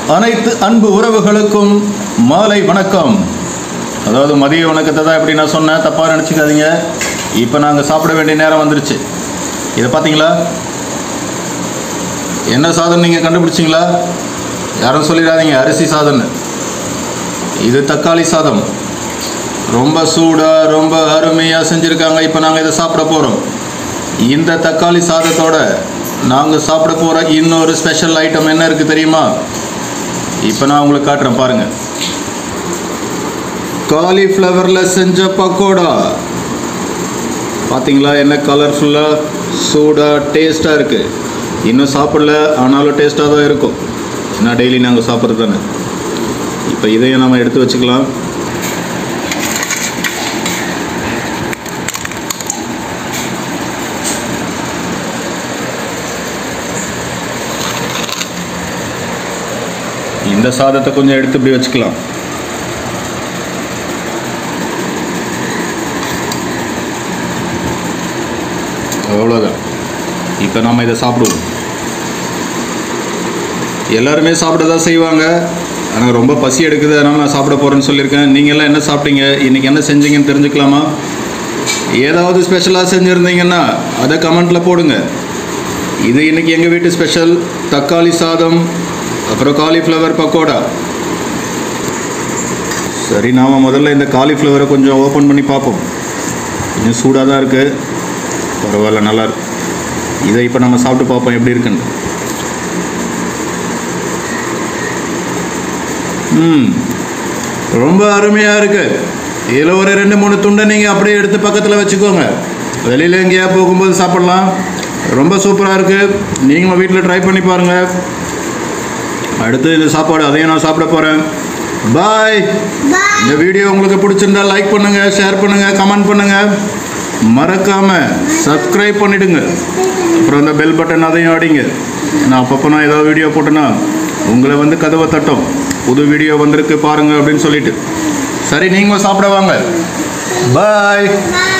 அனைத்து அன்பு உறவுகளுக்கும் மாலை வணக்கம் அதாவது மதிய வணக்கத்தை தான் எப்படி நான் சொன்னேன் தப்பாக நினச்சிக்காதீங்க இப்போ நாங்கள் சாப்பிட வேண்டிய நேரம் வந்துருச்சு இதை பார்த்தீங்களா என்ன சாதம் நீங்கள் கண்டுபிடிச்சிங்களா யாரும் சொல்லிடாதீங்க அரிசி சாதம்னு இது தக்காளி சாதம் ரொம்ப சூடாக ரொம்ப அருமையாக செஞ்சுருக்காங்க இப்போ நாங்கள் இதை சாப்பிட போகிறோம் இந்த தக்காளி சாதத்தோட நாங்கள் சாப்பிட போகிற இன்னொரு ஸ்பெஷல் ஐட்டம் என்ன இருக்குது தெரியுமா இப்போ நான் உங்களுக்கு காட்டுறேன் பாருங்கள் காலிஃப்ளவரில் செஞ்ச பக்கோடா பார்த்தீங்களா என்ன கலர்ஃபுல்லாக சூடாக டேஸ்ட்டாக இருக்குது இன்னும் சாப்பிடல ஆனாலும் டேஸ்ட்டாக தான் இருக்கும் ஏன்னா டெய்லி நாங்கள் சாப்பிட்றது தானே இப்போ இதையும் நம்ம எடுத்து வச்சுக்கலாம் இந்த சாதத்தை கொஞ்சம் எடுத்து இப்படி வச்சுக்கலாம் அவ்வளோதான் இப்போ நம்ம இதை சாப்பிடுவோம் எல்லாருமே சாப்பிட தான் செய்வாங்க ஆனால் ரொம்ப பசி எடுக்குது அதனால் நான் சாப்பிட போகிறேன்னு சொல்லியிருக்கேன் நீங்கள் எல்லாம் என்ன சாப்பிட்டீங்க இன்றைக்கி என்ன செஞ்சீங்கன்னு தெரிஞ்சுக்கலாமா ஏதாவது ஸ்பெஷலாக செஞ்சுருந்தீங்கன்னா அதை கமெண்ட்டில் போடுங்க இது இன்றைக்கி எங்கள் வீட்டு ஸ்பெஷல் தக்காளி சாதம் அப்புறம் காலிஃப்ளவர் பக்கோடா சரி நாம் முதல்ல இந்த காலிஃப்ளவரை கொஞ்சம் ஓப்பன் பண்ணி பார்ப்போம் கொஞ்சம் சூடாக தான் இருக்குது பரவாயில்ல நல்லா இருக்கு இதை இப்போ நம்ம சாப்பிட்டு பார்ப்போம் எப்படி இருக்குன்னு ம் ரொம்ப அருமையாக இருக்குது இதில் ஒரு ரெண்டு மூணு துண்டை நீங்கள் அப்படியே எடுத்து பக்கத்தில் வச்சுக்கோங்க வெளியில் எங்கேயா போகும்போது சாப்பிட்லாம் ரொம்ப சூப்பராக இருக்குது நீங்களும் வீட்டில் ட்ரை பண்ணி பாருங்கள் அடுத்து இந்த சாப்பாடு அதையும் நான் சாப்பிட போகிறேன் பாய் இந்த வீடியோ உங்களுக்கு பிடிச்சிருந்தா லைக் பண்ணுங்கள் ஷேர் பண்ணுங்கள் கமெண்ட் பண்ணுங்கள் மறக்காமல் சப்ஸ்கிரைப் பண்ணிடுங்க அப்புறம் அந்த பெல் பட்டன் அதையும் அடிங்க நான் அப்பப்போ நான் ஏதாவது வீடியோ போட்டேன்னா உங்களை வந்து கதவை தட்டும் புது வீடியோ வந்திருக்கு பாருங்க அப்படின்னு சொல்லிட்டு சரி நீங்களும் சாப்பிட வாங்க பாய் Bye.